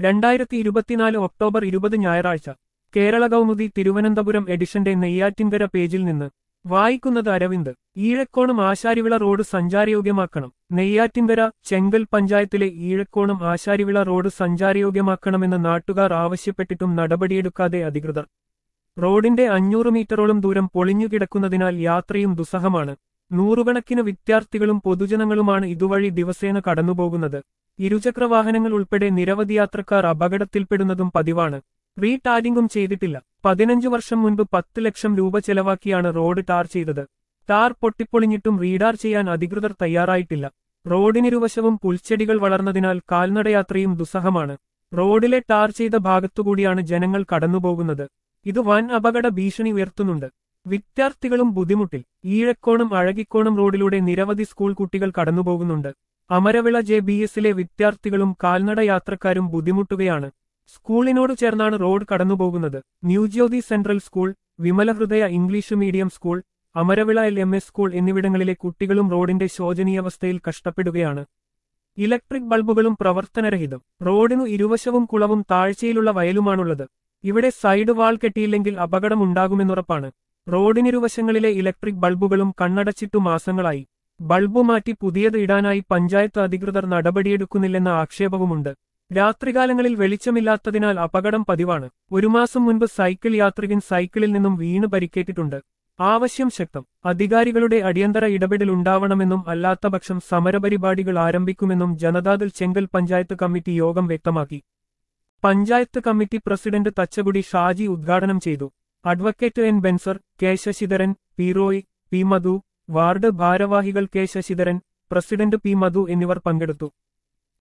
രണ്ടായിരത്തി ഇരുപത്തിനാല് ഒക്ടോബർ ഇരുപത് ഞായറാഴ്ച കേരള കൗമുദി തിരുവനന്തപുരം എഡിഷന്റെ നെയ്യാറ്റിൻകര പേജിൽ നിന്ന് വായിക്കുന്നത് അരവിന്ദ് ഈഴക്കോണം ആശാരിവിള റോഡ് സഞ്ചാരയോഗ്യമാക്കണം നെയ്യാറ്റിൻകര ചെങ്കൽ പഞ്ചായത്തിലെ ഈഴക്കോണം ആശാരിവിള റോഡ് സഞ്ചാരയോഗ്യമാക്കണമെന്ന് നാട്ടുകാർ ആവശ്യപ്പെട്ടിട്ടും നടപടിയെടുക്കാതെ അധികൃതർ റോഡിന്റെ അഞ്ഞൂറ് മീറ്ററോളം ദൂരം പൊളിഞ്ഞുകിടക്കുന്നതിനാൽ യാത്രയും ദുസ്സഹമാണ് നൂറുകണക്കിന് വിദ്യാർത്ഥികളും പൊതുജനങ്ങളുമാണ് ഇതുവഴി ദിവസേന കടന്നുപോകുന്നത് ഇരുചക്രവാഹനങ്ങൾ ഉൾപ്പെടെ നിരവധി യാത്രക്കാർ അപകടത്തിൽപ്പെടുന്നതും പതിവാണ് റീടാരിംഗും ചെയ്തിട്ടില്ല പതിനഞ്ചു വർഷം മുൻപ് പത്ത് ലക്ഷം രൂപ ചെലവാക്കിയാണ് റോഡ് ടാർ ചെയ്തത് ടാർ പൊട്ടിപ്പൊളിഞ്ഞിട്ടും റീഡാർ ചെയ്യാൻ അധികൃതർ തയ്യാറായിട്ടില്ല റോഡിനിരുവശവും പുൽച്ചെടികൾ വളർന്നതിനാൽ കാൽനടയാത്രയും ദുസ്സഹമാണ് റോഡിലെ ടാർ ചെയ്ത ഭാഗത്തുകൂടിയാണ് ജനങ്ങൾ കടന്നുപോകുന്നത് ഇത് വൻ അപകട ഭീഷണി ഉയർത്തുന്നുണ്ട് വിദ്യാർത്ഥികളും ബുദ്ധിമുട്ടിൽ ഈഴക്കോണം അഴകിക്കോണം റോഡിലൂടെ നിരവധി സ്കൂൾ കുട്ടികൾ കടന്നുപോകുന്നുണ്ട് അമരവിള ജെ ബി എസിലെ വിദ്യാർത്ഥികളും കാൽനട യാത്രക്കാരും ബുദ്ധിമുട്ടുകയാണ് സ്കൂളിനോട് ചേർന്നാണ് റോഡ് കടന്നുപോകുന്നത് New Jyothi central school Vimalahridaya English medium school Amaravila L M S school എന്നിവിടങ്ങളിലെ കുട്ടികളും റോഡിന്റെ ശോചനീയാവസ്ഥയിൽ കഷ്ടപ്പെടുകയാണ് ഇലക്ട്രിക് ബൾബുകളും പ്രവർത്തനരഹിതം റോഡിനു ഇരുവശവും കുളവും താഴ്ചയിലുള്ള വയലുമാണുള്ളത് ഇവിടെ സൈഡ് വാൾ കെട്ടിയില്ലെങ്കിൽ അപകടമുണ്ടാകുമെന്നുറപ്പാണ് റോഡിനിരുവശങ്ങളിലെ ഇലക്ട്രിക് ബൾബുകളും കണ്ണടച്ചിട്ടു മാസങ്ങളായി ബൾബു മാറ്റി പുതിയത് ഇടാനായി പഞ്ചായത്ത് അധികൃതർ നടപടിയെടുക്കുന്നില്ലെന്ന ആക്ഷേപവുമുണ്ട് രാത്രികാലങ്ങളിൽ വെളിച്ചമില്ലാത്തതിനാൽ അപകടം പതിവാണ് ഒരു മാസം മുൻപ് സൈക്കിൾ യാത്രികൻ സൈക്കിളിൽ നിന്നും വീണ് പരിക്കേറ്റിട്ടുണ്ട് ആവശ്യം ശക്തം അധികാരികളുടെ അടിയന്തര ഇടപെടൽ ഉണ്ടാവണമെന്നും അല്ലാത്തപക്ഷം സമരപരിപാടികൾ ആരംഭിക്കുമെന്നും ജനതാദൾ ചെങ്കൽ പഞ്ചായത്ത് കമ്മിറ്റി യോഗം വ്യക്തമാക്കി പഞ്ചായത്ത് കമ്മിറ്റി പ്രസിഡന്റ് തച്ചകുടി ഷാജി ഉദ്ഘാടനം ചെയ്തു advocate N Benser K Sasidharan P Roy P Madhu ward ഭാരവാഹികൾ K Sasidharan president P Madhu എന്നിവർ പങ്കെടുത്തു